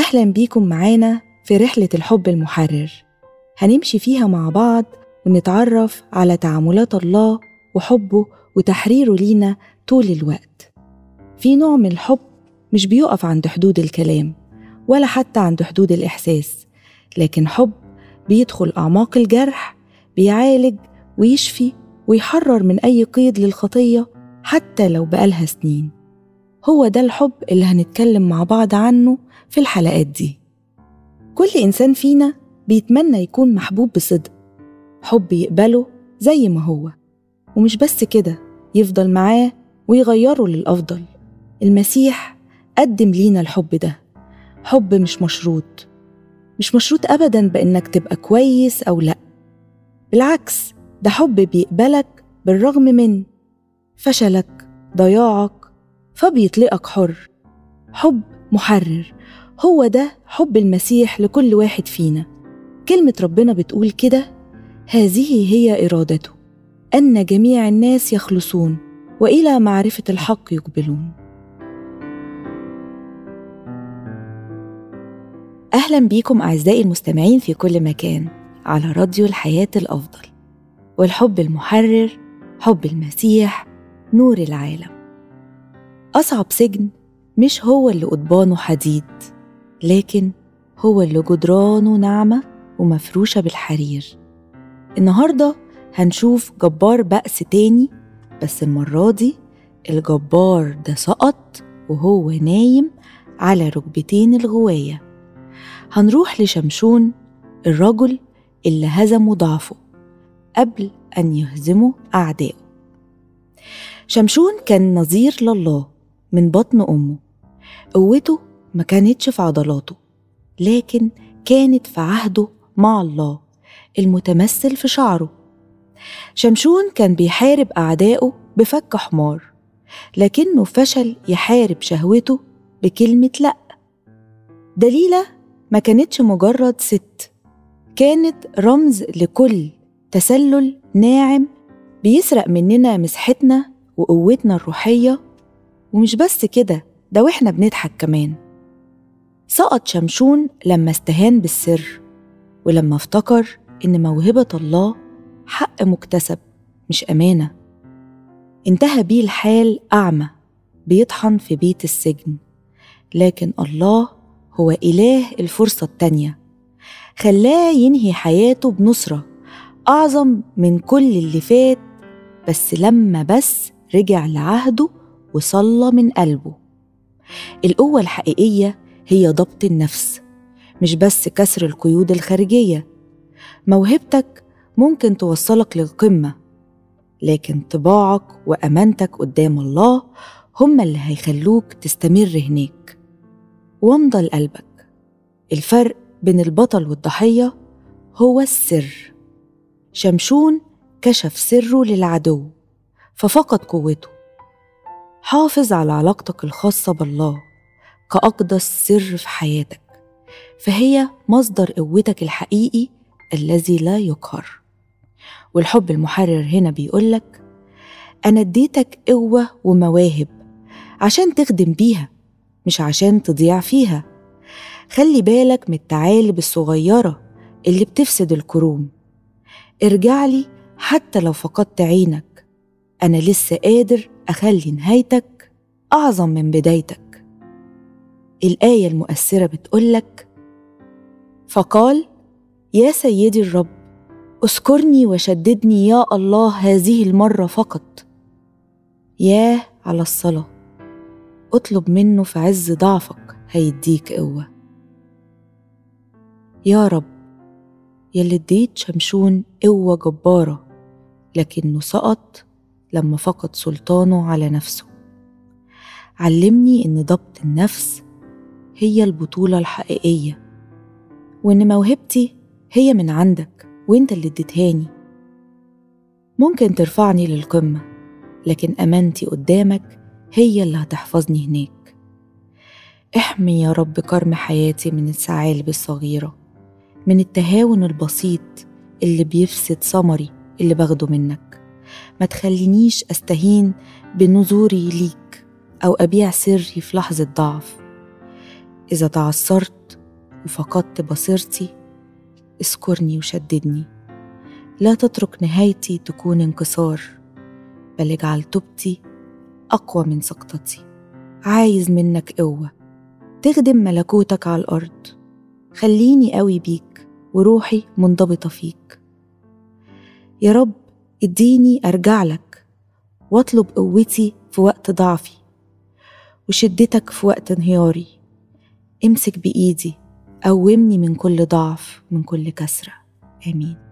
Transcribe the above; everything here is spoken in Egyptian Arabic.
أهلا بيكم معانا في رحلة الحب المحرر هنمشي فيها مع بعض ونتعرف على تعاملات الله وحبه وتحريره لينا طول الوقت في نوع من الحب مش بيقف عند حدود الكلام ولا حتى عند حدود الإحساس لكن حب بيدخل أعماق الجرح بيعالج ويشفي ويحرر من أي قيد للخطية حتى لو بقالها سنين هو ده الحب اللي هنتكلم مع بعض عنه في الحلقات دي كل إنسان فينا بيتمنى يكون محبوب بصدق حب يقبله زي ما هو ومش بس كده يفضل معاه ويغيره للأفضل المسيح قدم لينا الحب ده حب مش مشروط مش مشروط أبدا بإنك تبقى كويس أو لأ بالعكس ده حب بيقبلك بالرغم من فشلك ضياعك فبيطلقك حر حب محرر هو ده حب المسيح لكل واحد فينا كلمة ربنا بتقول كده هذه هي إرادته أن جميع الناس يخلصون وإلى معرفة الحق يقبلون أهلا بيكم أعزائي المستمعين في كل مكان على راديو الحياة الأفضل والحب المحرر حب المسيح نور العالم أصعب سجن مش هو اللي قضبانه حديد لكن هو اللي جدرانه ناعمة ومفروشة بالحرير النهاردة هنشوف جبار بأس تاني بس المرة دي الجبار ده سقط وهو نايم على ركبتين الغواية هنروح لشمشون الرجل اللي هزموا ضعفه قبل أن يهزموا أعدائه شمشون كان نظير لله من بطن أمه قوته ما كانتش في عضلاته لكن كانت في عهده مع الله المتمثل في شعره شمشون كان بيحارب أعدائه بفك حمار لكنه فشل يحارب شهوته بكلمة لأ دليلة ما كانتش مجرد ست كانت رمز لكل تسلل ناعم بيسرق مننا مسحتنا وقوتنا الروحية ومش بس كده ده واحنا بنضحك كمان سقط شمشون لما استهان بالسر ولما افتكر إن موهبة الله حق مكتسب مش أمانة انتهى بيه الحال أعمى بيطحن في بيت السجن لكن الله هو إله الفرصة التانية خلاه ينهي حياته بنصرة أعظم من كل اللي فات بس لما بس رجع لعهده وصلى من قلبه القوة الحقيقية هي ضبط النفس مش بس كسر القيود الخارجية موهبتك ممكن توصلك للقمة لكن طباعك وأمانتك قدام الله هما اللي هيخلوك تستمر هناك وامضى لقلبك الفرق بين البطل والضحية هو السر شمشون كشف سره للعدو ففقد قوته حافظ على علاقتك الخاصة بالله كأقدس سر في حياتك فهي مصدر قوتك الحقيقي الذي لا يقهر والحب المحرر هنا بيقولك أنا اديتك قوة ومواهب عشان تخدم بيها مش عشان تضيع فيها خلي بالك من التعالب الصغيرة اللي بتفسد الكروم ارجع لي حتى لو فقدت عينك أنا لسه قادر أخلي نهايتك أعظم من بدايتك الآية المؤثرة بتقولك فقال يا سيدي الرب اذكرني وشددني يا الله هذه المرة فقط ياه على الصلاة اطلب منه في عز ضعفك هيديك قوة يا رب يلي اديت شمشون قوة جبارة لكنه سقط لما فقد سلطانه على نفسه علمني ان ضبط النفس هي البطولة الحقيقية وان موهبتي هي من عندك وانت اللي اديتهاني ممكن ترفعني للقمة لكن أمانتي قدامك هي اللي هتحفظني هناك احمي يا رب كرم حياتي من الثعالب الصغيرة من التهاون البسيط اللي بيفسد ثمري اللي باخده منك ما تخلينيش أستهين بنذوري ليك أو أبيع سري في لحظة ضعف إذا تعثرت وفقدت بصيرتي اذكرني وشددني لا تترك نهايتي تكون انكسار بل اجعل توبتي أقوى من سقطتي عايز منك قوة تخدم ملكوتك على الأرض خليني قوي بيك وروحي منضبطة فيك يا رب اديني أرجع لك واطلب قوتي في وقت ضعفي وشدتك في وقت انهياري امسك بإيدي قومني من كل ضعف من كل كسرة آمين